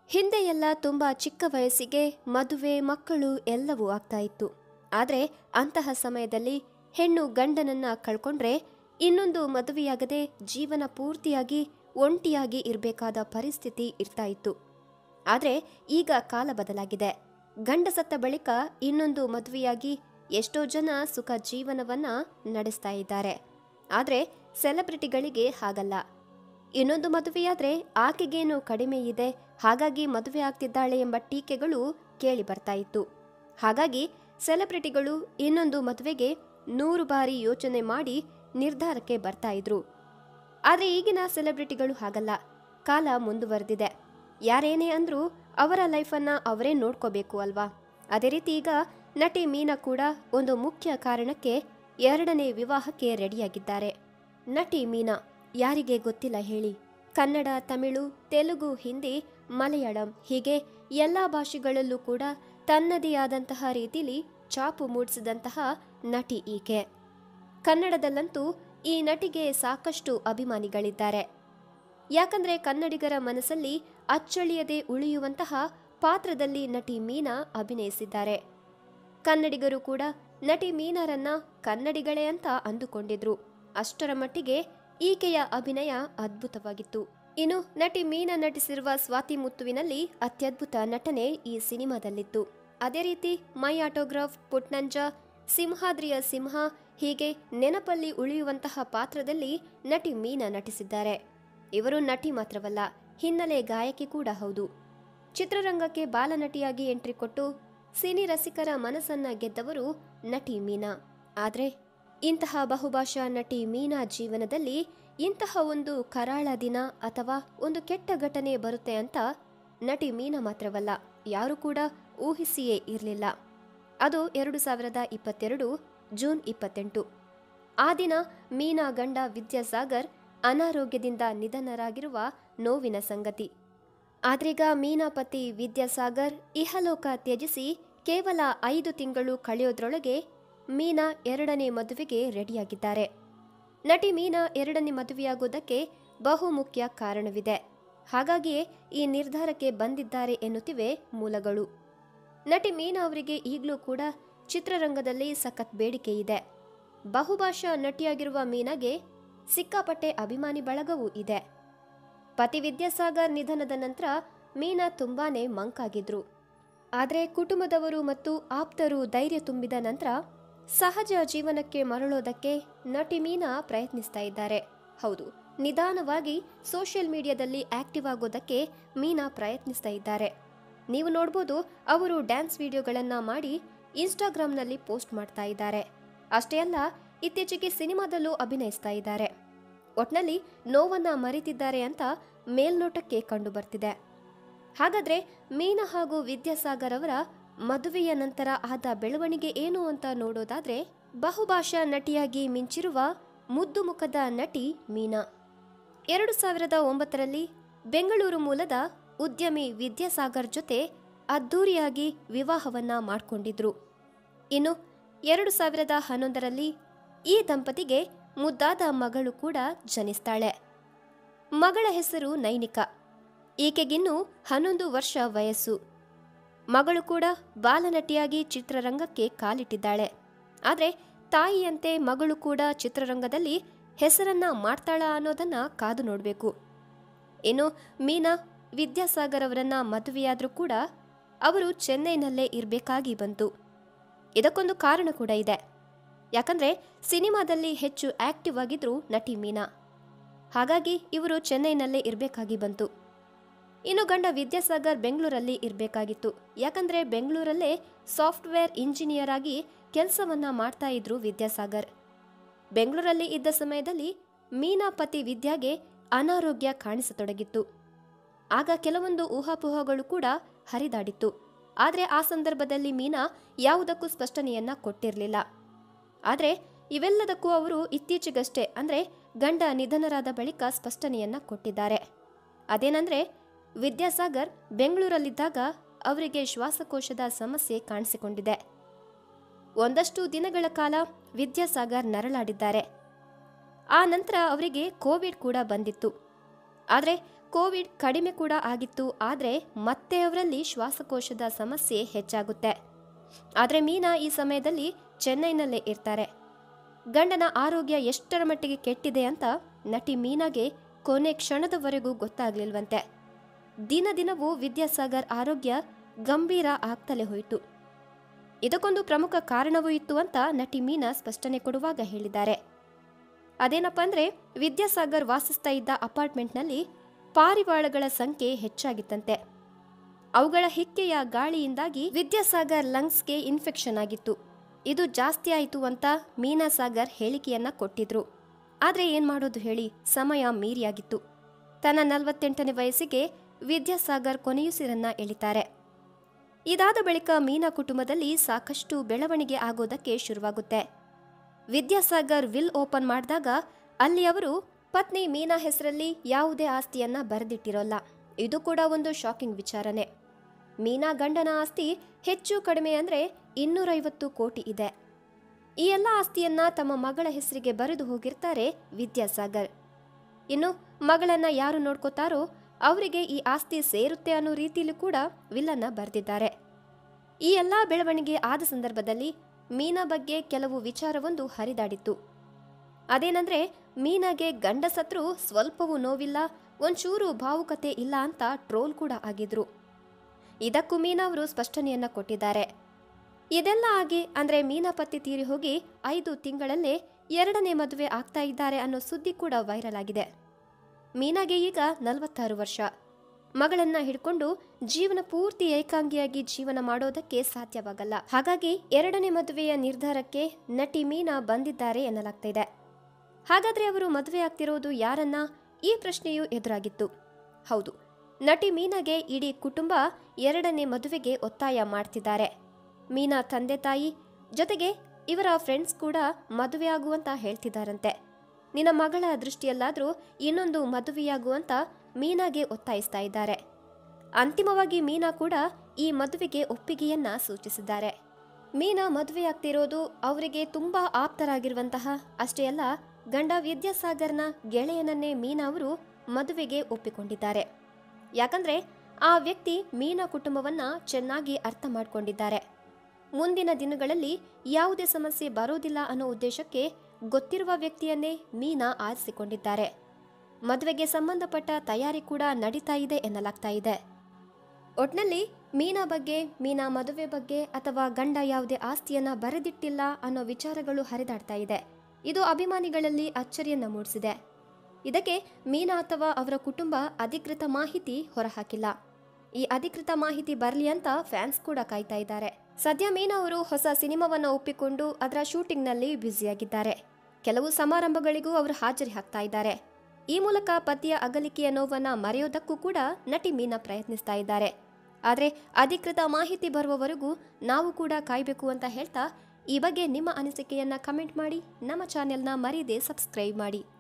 ಹಿಂದೆ ಎಲ್ಲ ತುಂಬ ಚಿಕ್ಕ ವಯಸ್ಸಿಗೆ ಮದುವೆ ಮಕ್ಕಳು ಎಲ್ಲವೂ ಆಗ್ತಾ ಇತ್ತು ಆದರೆ ಅಂತಹ ಸಮಯದಲ್ಲಿ ಹೆಣ್ಣು ಗಂಡನನ್ನ ಕಳ್ಕೊಂಡ್ರೆ ಇನ್ನೊಂದು ಮದುವೆಯಾಗದೆ ಜೀವನ ಪೂರ್ತಿಯಾಗಿ ಒಂಟಿಯಾಗಿ ಇರಬೇಕಾದ ಪರಿಸ್ಥಿತಿ ಇರ್ತಾ ಇತ್ತು ಆದರೆ ಈಗ ಕಾಲ ಬದಲಾಗಿದೆ ಗಂಡ ಸತ್ತ ಬಳಿಕ ಇನ್ನೊಂದು ಮದುವೆಯಾಗಿ ಎಷ್ಟೋ ಜನ ಸುಖ ಜೀವನವನ್ನ ನಡೆಸ್ತಾ ಇದ್ದಾರೆ ಆದರೆ ಸೆಲೆಬ್ರಿಟಿಗಳಿಗೆ ಹಾಗಲ್ಲ ಇನ್ನೊಂದು ಮದುವೆಯಾದ್ರೆ ಆಕೆಗೇನು ಕಡಿಮೆ ಇದೆ ಹಾಗಾಗಿ ಮದುವೆ ಆಗ್ತಿದ್ದಾಳೆ ಎಂಬ ಟೀಕೆಗಳು ಕೇಳಿ ಬರ್ತಾ ಇತ್ತು ಹಾಗಾಗಿ ಸೆಲೆಬ್ರಿಟಿಗಳು ಇನ್ನೊಂದು ಮದುವೆಗೆ ನೂರು ಬಾರಿ ಯೋಚನೆ ಮಾಡಿ ನಿರ್ಧಾರಕ್ಕೆ ಬರ್ತಾ ಇದ್ರು ಆದರೆ ಈಗಿನ ಸೆಲೆಬ್ರಿಟಿಗಳು ಹಾಗಲ್ಲ ಕಾಲ ಮುಂದುವರೆದಿದೆ ಯಾರೇನೇ ಅಂದ್ರೂ ಅವರ ಲೈಫನ್ನ ಅವರೇ ನೋಡ್ಕೋಬೇಕು ಅಲ್ವಾ ಅದೇ ರೀತಿ ಈಗ ನಟಿ ಮೀನಾ ಕೂಡ ಒಂದು ಮುಖ್ಯ ಕಾರಣಕ್ಕೆ ಎರಡನೇ ವಿವಾಹಕ್ಕೆ ರೆಡಿಯಾಗಿದ್ದಾರೆ ನಟಿ ಮೀನಾ ಯಾರಿಗೆ ಗೊತ್ತಿಲ್ಲ ಹೇಳಿ ಕನ್ನಡ ತಮಿಳು ತೆಲುಗು ಹಿಂದಿ ಮಲಯಾಳಂ ಹೀಗೆ ಎಲ್ಲ ಭಾಷೆಗಳಲ್ಲೂ ಕೂಡ ತನ್ನದೇ ಆದಂತಹ ರೀತಿಲಿ ಚಾಪು ಮೂಡಿಸಿದಂತಹ ನಟಿ ಈಕೆ ಕನ್ನಡದಲ್ಲಂತೂ ಈ ನಟಿಗೆ ಸಾಕಷ್ಟು ಅಭಿಮಾನಿಗಳಿದ್ದಾರೆ ಯಾಕಂದ್ರೆ ಕನ್ನಡಿಗರ ಮನಸ್ಸಲ್ಲಿ ಅಚ್ಚಳಿಯದೆ ಉಳಿಯುವಂತಹ ಪಾತ್ರದಲ್ಲಿ ನಟಿ ಮೀನಾ ಅಭಿನಯಿಸಿದ್ದಾರೆ ಕನ್ನಡಿಗರು ಕೂಡ ನಟಿ ಮೀನಾರನ್ನ ಕನ್ನಡಿಗಳೇ ಅಂತ ಅಂದುಕೊಂಡಿದ್ರು ಅಷ್ಟರ ಮಟ್ಟಿಗೆ ಈಕೆಯ ಅಭಿನಯ ಅದ್ಭುತವಾಗಿತ್ತು ಇನ್ನು ನಟಿ ಮೀನಾ ನಟಿಸಿರುವ ಸ್ವಾತಿ ಮುತ್ತುವಿನಲ್ಲಿ ಅತ್ಯದ್ಭುತ ನಟನೆ ಈ ಸಿನಿಮಾದಲ್ಲಿತ್ತು ಅದೇ ರೀತಿ ಮೈ ಆಟೋಗ್ರಾಫ್ ಪುಟ್ನಂಜ ಸಿಂಹಾದ್ರಿಯ ಸಿಂಹ ಹೀಗೆ ನೆನಪಲ್ಲಿ ಉಳಿಯುವಂತಹ ಪಾತ್ರದಲ್ಲಿ ನಟಿ ಮೀನಾ ನಟಿಸಿದ್ದಾರೆ ಇವರು ನಟಿ ಮಾತ್ರವಲ್ಲ ಹಿನ್ನೆಲೆ ಗಾಯಕಿ ಕೂಡ ಹೌದು ಚಿತ್ರರಂಗಕ್ಕೆ ಬಾಲನಟಿಯಾಗಿ ಎಂಟ್ರಿ ಕೊಟ್ಟು ಸಿನಿ ರಸಿಕರ ಮನಸ್ಸನ್ನ ಗೆದ್ದವರು ನಟಿ ಮೀನಾ ಆದ್ರೆ ಇಂತಹ ಬಹುಭಾಷಾ ನಟಿ ಮೀನಾ ಜೀವನದಲ್ಲಿ ಇಂತಹ ಒಂದು ಕರಾಳ ದಿನ ಅಥವಾ ಒಂದು ಕೆಟ್ಟ ಘಟನೆ ಬರುತ್ತೆ ಅಂತ ನಟಿ ಮೀನಾ ಮಾತ್ರವಲ್ಲ ಯಾರು ಕೂಡ ಊಹಿಸಿಯೇ ಇರಲಿಲ್ಲ ಅದು ಎರಡು ಸಾವಿರದ ಇಪ್ಪತ್ತೆರಡು ಜೂನ್ ಇಪ್ಪತ್ತೆಂಟು ಆ ದಿನ ಮೀನಾ ಗಂಡ ವಿದ್ಯಾಸಾಗರ್ ಅನಾರೋಗ್ಯದಿಂದ ನಿಧನರಾಗಿರುವ ನೋವಿನ ಸಂಗತಿ ಆದ್ರೀಗ ಮೀನಾ ಪತಿ ವಿದ್ಯಾಸಾಗರ್ ಇಹಲೋಕ ತ್ಯಜಿಸಿ ಕೇವಲ ಐದು ತಿಂಗಳು ಕಳೆಯೋದ್ರೊಳಗೆ ಮೀನಾ ಎರಡನೇ ಮದುವೆಗೆ ರೆಡಿಯಾಗಿದ್ದಾರೆ ನಟಿ ಮೀನಾ ಎರಡನೇ ಮದುವೆಯಾಗೋದಕ್ಕೆ ಬಹುಮುಖ್ಯ ಕಾರಣವಿದೆ ಹಾಗಾಗಿಯೇ ಈ ನಿರ್ಧಾರಕ್ಕೆ ಬಂದಿದ್ದಾರೆ ಎನ್ನುತ್ತಿವೆ ಮೂಲಗಳು ನಟಿ ಮೀನಾ ಅವರಿಗೆ ಈಗಲೂ ಕೂಡ ಚಿತ್ರರಂಗದಲ್ಲಿ ಸಖತ್ ಬೇಡಿಕೆ ಇದೆ ಬಹುಭಾಷಾ ನಟಿಯಾಗಿರುವ ಮೀನಾಗೆ ಸಿಕ್ಕಾಪಟ್ಟೆ ಅಭಿಮಾನಿ ಬಳಗವೂ ಇದೆ ಪತಿ ವಿದ್ಯಾಸಾಗರ್ ನಿಧನದ ನಂತರ ಮೀನಾ ತುಂಬಾನೇ ಮಂಕಾಗಿದ್ರು ಆದರೆ ಕುಟುಂಬದವರು ಮತ್ತು ಆಪ್ತರು ಧೈರ್ಯ ತುಂಬಿದ ನಂತರ ಸಹಜ ಜೀವನಕ್ಕೆ ಮರಳೋದಕ್ಕೆ ನಟಿ ಮೀನಾ ಪ್ರಯತ್ನಿಸ್ತಾ ಇದ್ದಾರೆ ಹೌದು ನಿಧಾನವಾಗಿ ಸೋಷಿಯಲ್ ಮೀಡಿಯಾದಲ್ಲಿ ಆಕ್ಟಿವ್ ಆಗೋದಕ್ಕೆ ಮೀನಾ ಪ್ರಯತ್ನಿಸ್ತಾ ಇದ್ದಾರೆ ನೀವು ನೋಡ್ಬೋದು ಅವರು ಡ್ಯಾನ್ಸ್ ವಿಡಿಯೋಗಳನ್ನ ಮಾಡಿ ಇನ್ಸ್ಟಾಗ್ರಾಮ್ನಲ್ಲಿ ಪೋಸ್ಟ್ ಮಾಡ್ತಾ ಇದ್ದಾರೆ ಅಷ್ಟೇ ಅಲ್ಲ ಇತ್ತೀಚೆಗೆ ಸಿನಿಮಾದಲ್ಲೂ ಅಭಿನಯಿಸ್ತಾ ಇದ್ದಾರೆ ಒಟ್ನಲ್ಲಿ ನೋವನ್ನ ಮರೆತಿದ್ದಾರೆ ಅಂತ ಮೇಲ್ನೋಟಕ್ಕೆ ಕಂಡು ಬರ್ತಿದೆ ಹಾಗಾದ್ರೆ ಮೀನಾ ಹಾಗೂ ವಿದ್ಯಾಸಾಗರ್ ಅವರ ಮದುವೆಯ ನಂತರ ಆದ ಬೆಳವಣಿಗೆ ಏನು ಅಂತ ನೋಡೋದಾದ್ರೆ ಬಹುಭಾಷಾ ನಟಿಯಾಗಿ ಮಿಂಚಿರುವ ಮುದ್ದು ಮುಖದ ನಟಿ ಮೀನಾ ಎರಡು ಸಾವಿರದ ಒಂಬತ್ತರಲ್ಲಿ ಬೆಂಗಳೂರು ಮೂಲದ ಉದ್ಯಮಿ ವಿದ್ಯಾಸಾಗರ್ ಜೊತೆ ಅದ್ಧೂರಿಯಾಗಿ ವಿವಾಹವನ್ನ ಮಾಡಿಕೊಂಡಿದ್ರು ಇನ್ನು ಎರಡು ಸಾವಿರದ ಹನ್ನೊಂದರಲ್ಲಿ ಈ ದಂಪತಿಗೆ ಮುದ್ದಾದ ಮಗಳು ಕೂಡ ಜನಿಸ್ತಾಳೆ ಮಗಳ ಹೆಸರು ನೈನಿಕಾ ಈಕೆಗಿನ್ನೂ ಹನ್ನೊಂದು ವರ್ಷ ವಯಸ್ಸು ಮಗಳು ಕೂಡ ಬಾಲನಟಿಯಾಗಿ ಚಿತ್ರರಂಗಕ್ಕೆ ಕಾಲಿಟ್ಟಿದ್ದಾಳೆ ಆದರೆ ತಾಯಿಯಂತೆ ಮಗಳು ಕೂಡ ಚಿತ್ರರಂಗದಲ್ಲಿ ಹೆಸರನ್ನ ಮಾಡ್ತಾಳ ಅನ್ನೋದನ್ನ ಕಾದು ನೋಡಬೇಕು ಇನ್ನು ಮೀನಾ ವಿದ್ಯಾಸಾಗರ್ ಅವರನ್ನ ಮದುವೆಯಾದ್ರೂ ಕೂಡ ಅವರು ಚೆನ್ನೈನಲ್ಲೇ ಇರಬೇಕಾಗಿ ಬಂತು ಇದಕ್ಕೊಂದು ಕಾರಣ ಕೂಡ ಇದೆ ಯಾಕಂದ್ರೆ ಸಿನಿಮಾದಲ್ಲಿ ಹೆಚ್ಚು ಆಕ್ಟಿವ್ ಆಗಿದ್ರು ನಟಿ ಮೀನಾ ಹಾಗಾಗಿ ಇವರು ಚೆನ್ನೈನಲ್ಲೇ ಇರಬೇಕಾಗಿ ಬಂತು ಇನ್ನು ಗಂಡ ವಿದ್ಯಾಸಾಗರ್ ಬೆಂಗಳೂರಲ್ಲಿ ಇರಬೇಕಾಗಿತ್ತು ಯಾಕಂದ್ರೆ ಬೆಂಗಳೂರಲ್ಲೇ ಸಾಫ್ಟ್ವೇರ್ ಇಂಜಿನಿಯರ್ ಆಗಿ ಕೆಲಸವನ್ನ ಮಾಡ್ತಾ ಇದ್ರು ವಿದ್ಯಾಸಾಗರ್ ಬೆಂಗಳೂರಲ್ಲಿ ಇದ್ದ ಸಮಯದಲ್ಲಿ ಮೀನಾ ಪತಿ ವಿದ್ಯಾಗೆ ಅನಾರೋಗ್ಯ ಕಾಣಿಸತೊಡಗಿತ್ತು ಆಗ ಕೆಲವೊಂದು ಊಹಾಪೋಹಗಳು ಕೂಡ ಹರಿದಾಡಿತ್ತು ಆದರೆ ಆ ಸಂದರ್ಭದಲ್ಲಿ ಮೀನಾ ಯಾವುದಕ್ಕೂ ಸ್ಪಷ್ಟನೆಯನ್ನ ಕೊಟ್ಟಿರಲಿಲ್ಲ ಆದರೆ ಇವೆಲ್ಲದಕ್ಕೂ ಅವರು ಇತ್ತೀಚೆಗಷ್ಟೇ ಅಂದರೆ ಗಂಡ ನಿಧನರಾದ ಬಳಿಕ ಸ್ಪಷ್ಟನೆಯನ್ನ ಕೊಟ್ಟಿದ್ದಾರೆ ಅದೇನಂದ್ರೆ ವಿದ್ಯಾಸಾಗರ್ ಬೆಂಗಳೂರಲ್ಲಿದ್ದಾಗ ಅವರಿಗೆ ಶ್ವಾಸಕೋಶದ ಸಮಸ್ಯೆ ಕಾಣಿಸಿಕೊಂಡಿದೆ ಒಂದಷ್ಟು ದಿನಗಳ ಕಾಲ ವಿದ್ಯಾಸಾಗರ್ ನರಳಾಡಿದ್ದಾರೆ ಆ ನಂತರ ಅವರಿಗೆ ಕೋವಿಡ್ ಕೂಡ ಬಂದಿತ್ತು ಆದರೆ ಕೋವಿಡ್ ಕಡಿಮೆ ಕೂಡ ಆಗಿತ್ತು ಆದರೆ ಮತ್ತೆ ಅವರಲ್ಲಿ ಶ್ವಾಸಕೋಶದ ಸಮಸ್ಯೆ ಹೆಚ್ಚಾಗುತ್ತೆ ಆದರೆ ಮೀನಾ ಈ ಸಮಯದಲ್ಲಿ ಚೆನ್ನೈನಲ್ಲೇ ಇರ್ತಾರೆ ಗಂಡನ ಆರೋಗ್ಯ ಎಷ್ಟರ ಮಟ್ಟಿಗೆ ಕೆಟ್ಟಿದೆ ಅಂತ ನಟಿ ಮೀನಾಗೆ ಕೊನೆ ಕ್ಷಣದವರೆಗೂ ಗೊತ್ತಾಗ್ಲಿಲ್ವಂತೆ ದಿನ ದಿನವೂ ವಿದ್ಯಾಸಾಗರ್ ಆರೋಗ್ಯ ಗಂಭೀರ ಆಗ್ತಲೇ ಹೋಯಿತು ಇದಕ್ಕೊಂದು ಪ್ರಮುಖ ಕಾರಣವೂ ಇತ್ತು ಅಂತ ನಟಿ ಮೀನಾ ಸ್ಪಷ್ಟನೆ ಕೊಡುವಾಗ ಹೇಳಿದ್ದಾರೆ ಅದೇನಪ್ಪ ಅಂದ್ರೆ ವಿದ್ಯಾಸಾಗರ್ ವಾಸಿಸ್ತಾ ಇದ್ದ ಅಪಾರ್ಟ್ಮೆಂಟ್ನಲ್ಲಿ ಪಾರಿವಾಳಗಳ ಸಂಖ್ಯೆ ಹೆಚ್ಚಾಗಿತ್ತಂತೆ ಅವುಗಳ ಹಿಕ್ಕೆಯ ಗಾಳಿಯಿಂದಾಗಿ ವಿದ್ಯಾಸಾಗರ್ ಲಂಗ್ಸ್ಗೆ ಇನ್ಫೆಕ್ಷನ್ ಆಗಿತ್ತು ಇದು ಜಾಸ್ತಿ ಆಯಿತು ಅಂತ ಮೀನಾ ಸಾಗರ್ ಹೇಳಿಕೆಯನ್ನ ಕೊಟ್ಟಿದ್ರು ಆದ್ರೆ ಏನ್ ಮಾಡೋದು ಹೇಳಿ ಸಮಯ ಮೀರಿಯಾಗಿತ್ತು ತನ್ನ ನಲವತ್ತೆಂಟನೇ ವಯಸ್ಸಿಗೆ ವಿದ್ಯಾಸಾಗರ್ ಕೊನೆಯುಸಿರನ್ನ ಎಳಿತಾರೆ ಇದಾದ ಬಳಿಕ ಮೀನಾ ಕುಟುಂಬದಲ್ಲಿ ಸಾಕಷ್ಟು ಬೆಳವಣಿಗೆ ಆಗೋದಕ್ಕೆ ಶುರುವಾಗುತ್ತೆ ವಿದ್ಯಾಸಾಗರ್ ವಿಲ್ ಓಪನ್ ಮಾಡಿದಾಗ ಅಲ್ಲಿ ಅವರು ಪತ್ನಿ ಮೀನಾ ಹೆಸರಲ್ಲಿ ಯಾವುದೇ ಆಸ್ತಿಯನ್ನ ಬರೆದಿಟ್ಟಿರೋಲ್ಲ ಇದು ಕೂಡ ಒಂದು ಶಾಕಿಂಗ್ ವಿಚಾರನೆ ಮೀನಾ ಗಂಡನ ಆಸ್ತಿ ಹೆಚ್ಚು ಕಡಿಮೆ ಅಂದ್ರೆ ಇನ್ನೂರೈವತ್ತು ಕೋಟಿ ಇದೆ ಈ ಎಲ್ಲ ಆಸ್ತಿಯನ್ನ ತಮ್ಮ ಮಗಳ ಹೆಸರಿಗೆ ಬರೆದು ಹೋಗಿರ್ತಾರೆ ವಿದ್ಯಾಸಾಗರ್ ಇನ್ನು ಮಗಳನ್ನ ಯಾರು ನೋಡ್ಕೋತಾರೋ ಅವರಿಗೆ ಈ ಆಸ್ತಿ ಸೇರುತ್ತೆ ಅನ್ನೋ ರೀತಿಯಲ್ಲೂ ಕೂಡ ವಿಲ್ಲನ್ನ ಬರೆದಿದ್ದಾರೆ ಈ ಎಲ್ಲಾ ಬೆಳವಣಿಗೆ ಆದ ಸಂದರ್ಭದಲ್ಲಿ ಮೀನಾ ಬಗ್ಗೆ ಕೆಲವು ವಿಚಾರವೊಂದು ಹರಿದಾಡಿತ್ತು ಅದೇನಂದ್ರೆ ಮೀನಾಗೆ ಗಂಡ ಸತ್ರು ಸ್ವಲ್ಪವೂ ನೋವಿಲ್ಲ ಒಂಚೂರು ಭಾವುಕತೆ ಇಲ್ಲ ಅಂತ ಟ್ರೋಲ್ ಕೂಡ ಆಗಿದ್ರು ಇದಕ್ಕೂ ಮೀನಾ ಅವರು ಸ್ಪಷ್ಟನೆಯನ್ನ ಕೊಟ್ಟಿದ್ದಾರೆ ಇದೆಲ್ಲ ಆಗಿ ಅಂದ್ರೆ ಮೀನಾ ಪತಿ ತೀರಿ ಹೋಗಿ ಐದು ತಿಂಗಳಲ್ಲೇ ಎರಡನೇ ಮದುವೆ ಆಗ್ತಾ ಇದ್ದಾರೆ ಅನ್ನೋ ಸುದ್ದಿ ಕೂಡ ವೈರಲ್ ಆಗಿದೆ ಮೀನಾಗೆ ಈಗ ನಲವತ್ತಾರು ವರ್ಷ ಮಗಳನ್ನ ಹಿಡ್ಕೊಂಡು ಜೀವನ ಪೂರ್ತಿ ಏಕಾಂಗಿಯಾಗಿ ಜೀವನ ಮಾಡೋದಕ್ಕೆ ಸಾಧ್ಯವಾಗಲ್ಲ ಹಾಗಾಗಿ ಎರಡನೇ ಮದುವೆಯ ನಿರ್ಧಾರಕ್ಕೆ ನಟಿ ಮೀನಾ ಬಂದಿದ್ದಾರೆ ಎನ್ನಲಾಗ್ತಾ ಇದೆ ಹಾಗಾದ್ರೆ ಅವರು ಮದುವೆ ಆಗ್ತಿರೋದು ಯಾರನ್ನ ಈ ಪ್ರಶ್ನೆಯೂ ಎದುರಾಗಿತ್ತು ಹೌದು ನಟಿ ಮೀನಾಗೆ ಇಡೀ ಕುಟುಂಬ ಎರಡನೇ ಮದುವೆಗೆ ಒತ್ತಾಯ ಮಾಡ್ತಿದ್ದಾರೆ ಮೀನಾ ತಂದೆ ತಾಯಿ ಜೊತೆಗೆ ಇವರ ಫ್ರೆಂಡ್ಸ್ ಕೂಡ ಮದುವೆ ಆಗುವಂತ ಹೇಳ್ತಿದ್ದಾರಂತೆ ನಿನ್ನ ಮಗಳ ದೃಷ್ಟಿಯಲ್ಲಾದ್ರೂ ಇನ್ನೊಂದು ಮದುವೆಯಾಗುವಂತ ಮೀನಾಗೆ ಒತ್ತಾಯಿಸ್ತಾ ಇದ್ದಾರೆ ಅಂತಿಮವಾಗಿ ಮೀನಾ ಕೂಡ ಈ ಮದುವೆಗೆ ಒಪ್ಪಿಗೆಯನ್ನ ಸೂಚಿಸಿದ್ದಾರೆ ಮೀನಾ ಮದುವೆಯಾಗ್ತಿರೋದು ಅವರಿಗೆ ತುಂಬಾ ಆಪ್ತರಾಗಿರುವಂತಹ ಅಷ್ಟೇ ಅಲ್ಲ ಗಂಡ ವಿದ್ಯಾಸಾಗರ್ನ ಗೆಳೆಯನನ್ನೇ ಮೀನಾ ಅವರು ಮದುವೆಗೆ ಒಪ್ಪಿಕೊಂಡಿದ್ದಾರೆ ಯಾಕಂದ್ರೆ ಆ ವ್ಯಕ್ತಿ ಮೀನಾ ಕುಟುಂಬವನ್ನ ಚೆನ್ನಾಗಿ ಅರ್ಥ ಮಾಡ್ಕೊಂಡಿದ್ದಾರೆ ಮುಂದಿನ ದಿನಗಳಲ್ಲಿ ಯಾವುದೇ ಸಮಸ್ಯೆ ಬರೋದಿಲ್ಲ ಅನ್ನೋ ಉದ್ದೇಶಕ್ಕೆ ಗೊತ್ತಿರುವ ವ್ಯಕ್ತಿಯನ್ನೇ ಮೀನಾ ಆರಿಸಿಕೊಂಡಿದ್ದಾರೆ ಮದುವೆಗೆ ಸಂಬಂಧಪಟ್ಟ ತಯಾರಿ ಕೂಡ ನಡೀತಾ ಇದೆ ಎನ್ನಲಾಗ್ತಾ ಇದೆ ಒಟ್ನಲ್ಲಿ ಮೀನಾ ಬಗ್ಗೆ ಮೀನಾ ಮದುವೆ ಬಗ್ಗೆ ಅಥವಾ ಗಂಡ ಯಾವುದೇ ಆಸ್ತಿಯನ್ನ ಬರೆದಿಟ್ಟಿಲ್ಲ ಅನ್ನೋ ವಿಚಾರಗಳು ಹರಿದಾಡ್ತಾ ಇದೆ ಇದು ಅಭಿಮಾನಿಗಳಲ್ಲಿ ಅಚ್ಚರಿಯನ್ನ ಮೂಡಿಸಿದೆ ಇದಕ್ಕೆ ಮೀನಾ ಅಥವಾ ಅವರ ಕುಟುಂಬ ಅಧಿಕೃತ ಮಾಹಿತಿ ಹೊರಹಾಕಿಲ್ಲ ಈ ಅಧಿಕೃತ ಮಾಹಿತಿ ಬರಲಿ ಅಂತ ಫ್ಯಾನ್ಸ್ ಕೂಡ ಕಾಯ್ತಾ ಇದ್ದಾರೆ ಸದ್ಯ ಮೀನಾ ಅವರು ಹೊಸ ಸಿನಿಮಾವನ್ನ ಒಪ್ಪಿಕೊಂಡು ಅದರ ಶೂಟಿಂಗ್ನಲ್ಲಿ ಬ್ಯುಸಿಯಾಗಿದ್ದಾರೆ ಕೆಲವು ಸಮಾರಂಭಗಳಿಗೂ ಅವರು ಹಾಜರಿ ಹಾಕ್ತಾ ಇದ್ದಾರೆ ಈ ಮೂಲಕ ಪತಿಯ ಅಗಲಿಕೆಯ ನೋವನ್ನ ಮರೆಯೋದಕ್ಕೂ ಕೂಡ ನಟಿ ಮೀನಾ ಪ್ರಯತ್ನಿಸ್ತಾ ಇದ್ದಾರೆ ಆದರೆ ಅಧಿಕೃತ ಮಾಹಿತಿ ಬರುವವರೆಗೂ ನಾವು ಕೂಡ ಕಾಯಬೇಕು ಅಂತ ಹೇಳ್ತಾ ಈ ಬಗ್ಗೆ ನಿಮ್ಮ ಅನಿಸಿಕೆಯನ್ನ ಕಮೆಂಟ್ ಮಾಡಿ ನಮ್ಮ ಚಾನೆಲ್ನ ಮರೀದೆ ಸಬ್ಸ್ಕ್ರೈಬ್ ಮಾಡಿ